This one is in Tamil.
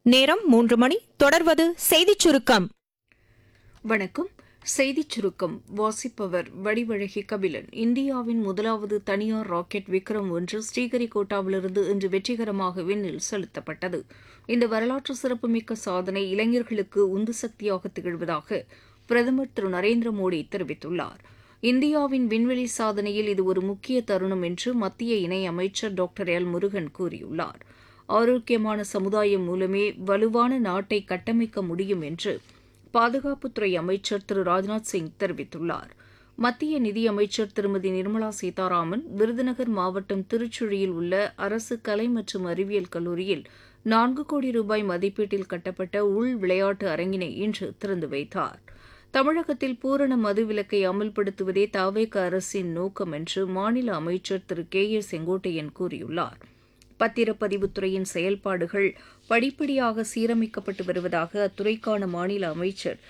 நேரம் மூன்று மணி தொடர்வது செய்திச் சுருக்கம் வணக்கம் செய்திச் சுருக்கம் வாசிப்பவர் வடிவழகி கபிலன் இந்தியாவின் முதலாவது தனியார் ராக்கெட் விக்ரம் ஒன்று ஸ்ரீஹரிகோட்டாவிலிருந்து இன்று வெற்றிகரமாக விண்ணில் செலுத்தப்பட்டது இந்த வரலாற்று சிறப்புமிக்க சாதனை இளைஞர்களுக்கு உந்து சக்தியாக திகழ்வதாக பிரதமர் திரு நரேந்திர மோடி தெரிவித்துள்ளார் இந்தியாவின் விண்வெளி சாதனையில் இது ஒரு முக்கிய தருணம் என்று மத்திய இணையமைச்சர் டாக்டர் எல் முருகன் கூறியுள்ளார் ஆரோக்கியமான சமுதாயம் மூலமே வலுவான நாட்டை கட்டமைக்க முடியும் என்று பாதுகாப்புத்துறை அமைச்சர் திரு ராஜ்நாத் சிங் தெரிவித்துள்ளார் மத்திய நிதியமைச்சர் திருமதி நிர்மலா சீதாராமன் விருதுநகர் மாவட்டம் திருச்சுழியில் உள்ள அரசு கலை மற்றும் அறிவியல் கல்லூரியில் நான்கு கோடி ரூபாய் மதிப்பீட்டில் கட்டப்பட்ட உள் விளையாட்டு அரங்கினை இன்று திறந்து வைத்தார் தமிழகத்தில் பூரண மதுவிலக்கை அமல்படுத்துவதே தாவேக அரசின் நோக்கம் என்று மாநில அமைச்சர் திரு கே ஏ செங்கோட்டையன் கூறியுள்ளார் பத்திரப்பதிவுத்துறையின் செயல்பாடுகள் படிப்படியாக சீரமைக்கப்பட்டு வருவதாக அத்துறைக்கான மாநில அமைச்சர்